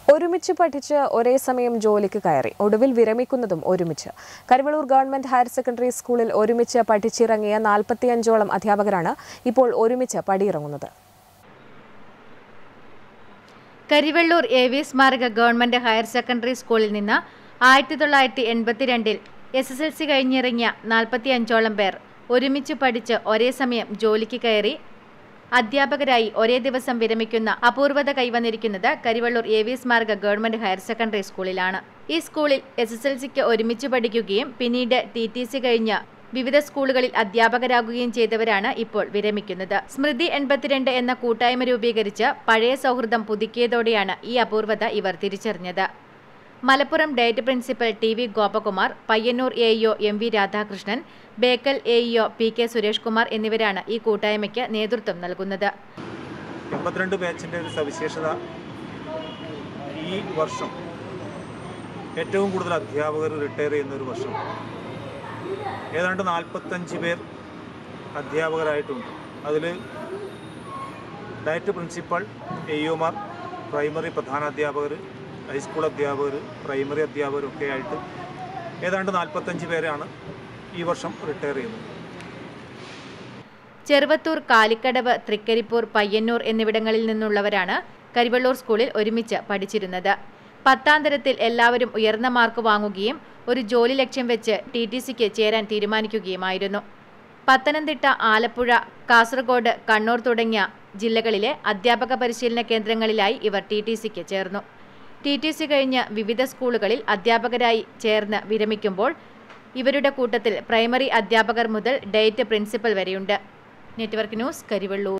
ഒരുമിച്ച് പഠിച്ച് ഒരേ സമയം ജോലിക്ക് കയറി ഒടുവിൽ വിരമിക്കുന്നതും ഒരുമിച്ച് കരുവള്ളൂർ ഗവൺമെന്റ് ഹയർ സെക്കൻഡറി സ്കൂളിൽ ഒരുമിച്ച് പഠിച്ചിറങ്ങിയ നാൽപ്പത്തിയഞ്ചോളം അധ്യാപകരാണ് ഇപ്പോൾ ഒരുമിച്ച് പടിയിറങ്ങുന്നത് കരിവെള്ളൂർ എ വി സ്മാരക ഗവൺമെന്റ് ഹയർ സെക്കൻഡറി സ്കൂളിൽ നിന്ന് ആയിരത്തി തൊള്ളായിരത്തി എൺപത്തിരണ്ടിൽ എസ് എസ് എൽ സി കഴിഞ്ഞിറങ്ങിയ നാൽപ്പത്തി അഞ്ചോളം പേർ ഒരുമിച്ച് പഠിച്ച് ഒരേ സമയം ജോലിക്ക് കയറി അധ്യാപകരായി ഒരേ ദിവസം വിരമിക്കുന്ന അപൂർവത കൈവന്നിരിക്കുന്നത് കരിവള്ളൂർ എ വി സ്മാരക ഗവൺമെന്റ് ഹയർ സെക്കൻഡറി സ്കൂളിലാണ് ഈ സ്കൂളിൽ എസ് എസ് എൽ സിക്ക് ഒരുമിച്ച് പഠിക്കുകയും പിന്നീട് ടി ടി സി കഴിഞ്ഞ് വിവിധ സ്കൂളുകളിൽ അധ്യാപകരാകുകയും ചെയ്തവരാണ് ഇപ്പോൾ വിരമിക്കുന്നത് സ്മൃതി എൺപത്തിരണ്ട് എന്ന കൂട്ടായ്മ രൂപീകരിച്ച് പഴയ സൗഹൃദം പുതുക്കിയതോടെയാണ് ഈ അപൂർവത ഇവർ തിരിച്ചറിഞ്ഞത് Malappuram DIET principal T V Gopakumar Payyanur A E O M V Radhakrishnan Bekal A E O P K Suresh Kumar എന്നിവരാണ് ഈ കൂട്ടായ്മയ്ക്ക് നേതൃത്വം നൽകുന്നത് എൺപത്തിരണ്ട് ബാച്ചിൻ്റെ ഒരു സവിശേഷത ഈ വർഷം ഏറ്റവും കൂടുതൽ അധ്യാപകർ റിട്ടയർ ചെയ്യുന്ന ഒരു വർഷം ഏതാണ്ട് നാൽപ്പത്തഞ്ച് പേർ അധ്യാപകരായിട്ടുണ്ട് അതിൽ ഡയറ്റ് പ്രിൻസിപ്പൽ എയ്യോമാർ പ്രൈമറി പ്രധാനാധ്യാപകർ ഹൈസ്കൂൾ അധ്യാപകർ പ്രൈമറി അധ്യാപകരൊക്കെ ആയിട്ട് ഏതാണ്ട് നാൽപ്പത്തഞ്ച് പേരാണ് ഈ വർഷം റിട്ടയർ ചെയ്യുന്നത് ചെറുവത്തൂർ കാലിക്കടവ് തൃക്കരിപ്പൂർ പയ്യന്നൂർ എന്നിവിടങ്ങളിൽ നിന്നുള്ളവരാണ് കരിവള്ളൂർ സ്കൂളിൽ ഒരുമിച്ച് പഠിച്ചിരുന്നത് പത്താം തരത്തിൽ എല്ലാവരും ഉയർന്ന മാർക്ക് വാങ്ങുകയും ഒരു ജോലി ലക്ഷ്യം വെച്ച് ടി ടി സിക്ക് ചേരാൻ തീരുമാനിക്കുകയുമായിരുന്നു പത്തനംതിട്ട ആലപ്പുഴ കാസർഗോഡ് കണ്ണൂർ തുടങ്ങിയ ജില്ലകളിലെ അധ്യാപക പരിശീലന കേന്ദ്രങ്ങളിലായി ഇവർ ടി ടി സിക്ക് ചേർന്നു ടി ടി സി കഴിഞ്ഞ് വിവിധ സ്കൂളുകളിൽ അധ്യാപകരായി ചേർന്ന് വിരമിക്കുമ്പോൾ ഇവരുടെ കൂട്ടത്തിൽ പ്രൈമറി അധ്യാപകർ മുതൽ ഡേറ്റ് പ്രിൻസിപ്പൽ വരെയുണ്ട് നെറ്റ്വർക്ക് ന്യൂസ് കരിവള്ളൂർ